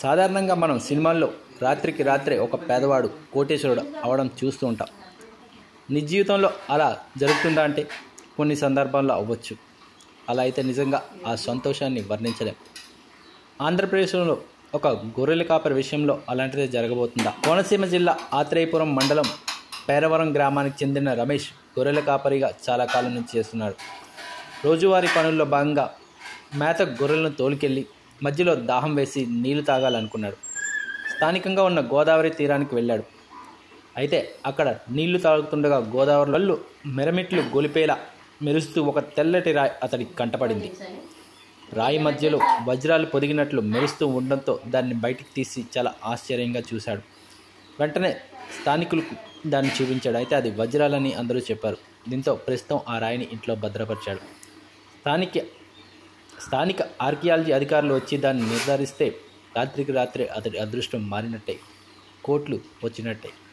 సాధారణంగా మనం సినిమాల్లో రాత్రికి రాత్రే ఒక పేదవాడు కోటేశ్వరుడు అవడం చూస్తూ ఉంటాం నిజ జీవితంలో అలా జరుగుతుందా అంటే కొన్ని సందర్భాల్లో అవ్వచ్చు అలా అయితే నిజంగా ఆ సంతోషాన్ని వర్ణించలేం ఆంధ్రప్రదేశ్లో ఒక గొర్రెల కాపరి విషయంలో అలాంటిదే జరగబోతుందా కోనసీమ జిల్లా ఆత్రేయపురం మండలం పేరవరం గ్రామానికి చెందిన రమేష్ గొర్రెల కాపరిగా చాలా కాలం నుంచి చేస్తున్నాడు రోజువారీ పనుల్లో భాగంగా మేత గొర్రెలను తోలుకెళ్ళి మధ్యలో దాహం వేసి నీళ్లు తాగాలనుకున్నాడు స్థానికంగా ఉన్న గోదావరి తీరానికి వెళ్ళాడు అయితే అక్కడ నీళ్లు తాగుతుండగా గోదావరిలో మెరమిట్లు గొలిపేలా మెరుస్తూ ఒక తెల్లటి రాయి అతడికి కంటపడింది రాయి మధ్యలో వజ్రాలు పొదిగినట్లు మెరుస్తూ ఉండడంతో దాన్ని బయటికి తీసి చాలా ఆశ్చర్యంగా చూశాడు వెంటనే స్థానికులకు దాన్ని చూపించాడు అయితే అది వజ్రాలని అందరూ చెప్పారు దీంతో ప్రస్తుతం ఆ రాయిని ఇంట్లో భద్రపరిచాడు స్థానిక స్థానిక ఆర్కియాలజీ అధికారులు వచ్చి దాన్ని నిర్ధారిస్తే రాత్రికి రాత్రే అతడి అదృష్టం మారినట్టే కోట్లు వచ్చినట్టే